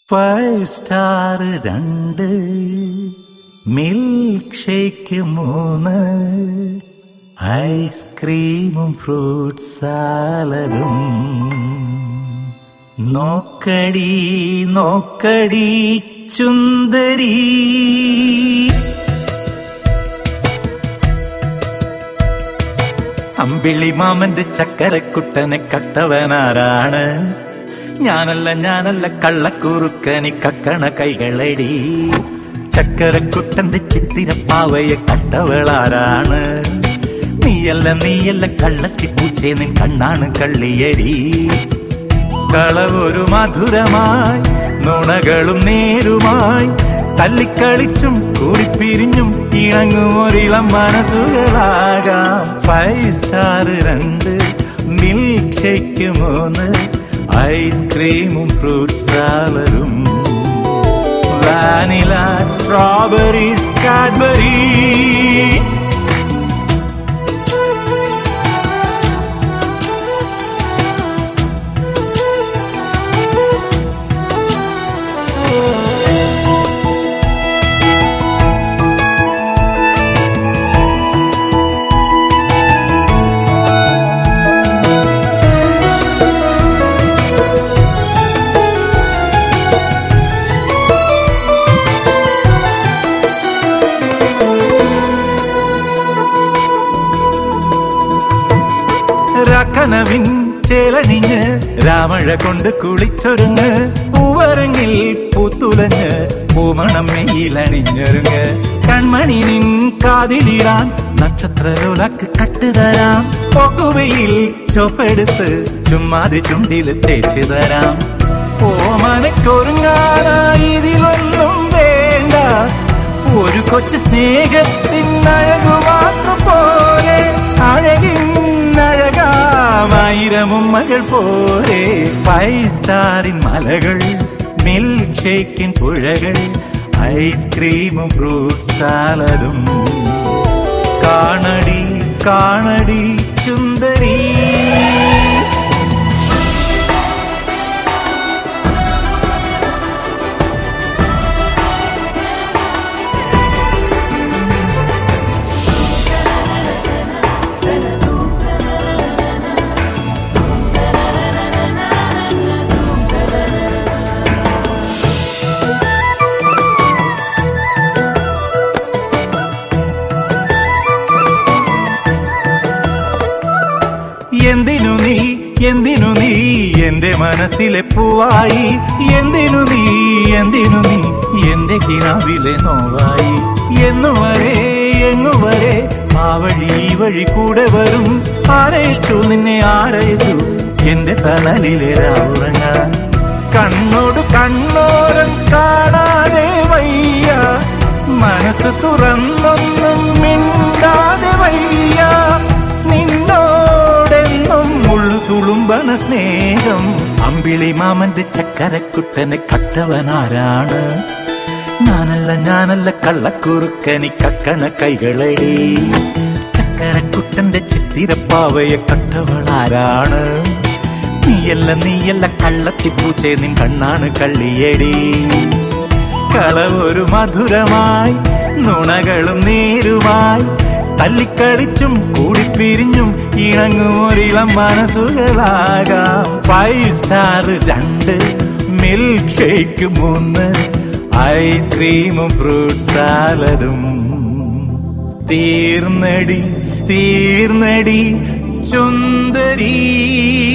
five star രണ്ട് milk shake മൂന്ന് ഐസ്ക്രീമും ഫ്രൂട്ട് സാലഡും നോക്കടി നോക്കടി ചുന്ദരി അമ്പിളി മാമന്റെ ചക്കരക്കുട്ടനെ കട്ടവനാരാണ് ഞാനല്ല ഞാനല്ല കള്ളക്കുറുക്കനി കക്കണ കൈകളടി ചക്കരക്കുട്ടന്റെ ചിത്തിരപ്പാവയെ കട്ടവളാരാണ് നീയല്ല നീയല്ല കള്ളത്തി പൂച്ചേ നിൻ കണ്ണാണ് കള്ളിയടി കളവൊരു മധുരമായി നുണകളും നേരുമായി തല്ലിക്കളിച്ചും കൂടിപ്പിരിഞ്ഞും ഇണങ്ങും ഒരിളം മനസ്സുകളാകാം ഫൈവ് സ്റ്റാർ രണ്ട് മിൽക്ക് ഷേക്ക് മൂന്ന് ഐസ്ക്രീമും ഫ്രൂട്ട് സാലഡും വാനില സ്ട്രോബെറീസ് കാഡ്ബറീസ് കനവിൻ ചേലണിഞ്ഞ് രാമഴ കൊണ്ട് കുളിച്ചൊരുങ്ങ് പൂവരങ്ങിൽ പൂത്തുലഞ്ഞ് പൂമണം മെയിലണിഞ്ഞൊരുങ്ങ് കൺമണി നിൻ കാതിലിടാൻ നക്ഷത്രലോലക്ക് കട്ടുതരാം പൊക്കുവയിൽ ചൊപ്പെടുത്ത് ചുമ്മാതെ ചുണ്ടിൽ തേച്ചു തരാം ഓമനക്കൊരുങ്ങാനായി ഇതിലൊന്നും വേണ്ട ഒരു കൊച്ചു സ്നേഹത്തിൻ അഴകു മാത്രം പോലെ അഴകിൻ അഴകാമായിരം ഉമ്മകൾ പോലെ ഫൈവ് സ്റ്റാറിൻ മലകൾ മിൽക്ക് ഷേക്കിൻ പുഴകൾ ഐസ്ക്രീമും ഫ്രൂട്ട് സാലഡും കാണടി കാണടി ചുന്ദരി എന്തിനു നീ എന്തിനു നീ എന്റെ മനസ്സിലെ പൂവായി എന്തിനു നീ എന്തിനു നീ എന്റെ കിണാവിലെ നോവായി എന്നുവരെ എങ്ങുവരെ ആ വഴി ഈ വഴി കൂടെ വരും ആരയച്ചു നിന്നെ ആരയച്ചു എന്റെ തണലിലെ രാവുറങ്ങാൻ കണ്ണോട് കണ്ണോരം കാണാതെ വയ്യ മനസ്സ് തുറന്നൊന്നും മിണ്ടാതെ വയ്യ നിന്നോടെന്നും മുള്ളു തുളുമ്പണ സ്നേഹം അമ്പിളി മാമന്റെ ചക്കരക്കുട്ടനെ കട്ടവനാരാണ് ഞാനല്ല ഞാനല്ല കള്ളക്കുറുക്കനി കക്കണ കൈകളടി ചക്കരക്കുട്ടന്റെ ചിത്തിരപ്പാവയെ കട്ടവളാരാണ് നീയല്ല നീയല്ല കള്ളത്തിപ്പൂച്ചേ നിൻ കണ്ണാണ് കള്ളിയടി കളവൊരു മധുരമായി നുണകളും നേരുമായി തല്ലിക്കളിച്ചും കൂടിപ്പിരിഞ്ഞും ഇണങ്ങും ഒരിളം മനസ്സുകളാകാം ഫൈവ് സ്റ്റാർ രണ്ട് മിൽക്ക് ഷേക്ക് മൂന്ന് ഐസ്ക്രീമും ഫ്രൂട്ട് സാലഡും തീർന്നടി തീർന്നടി ചുന്ദരീ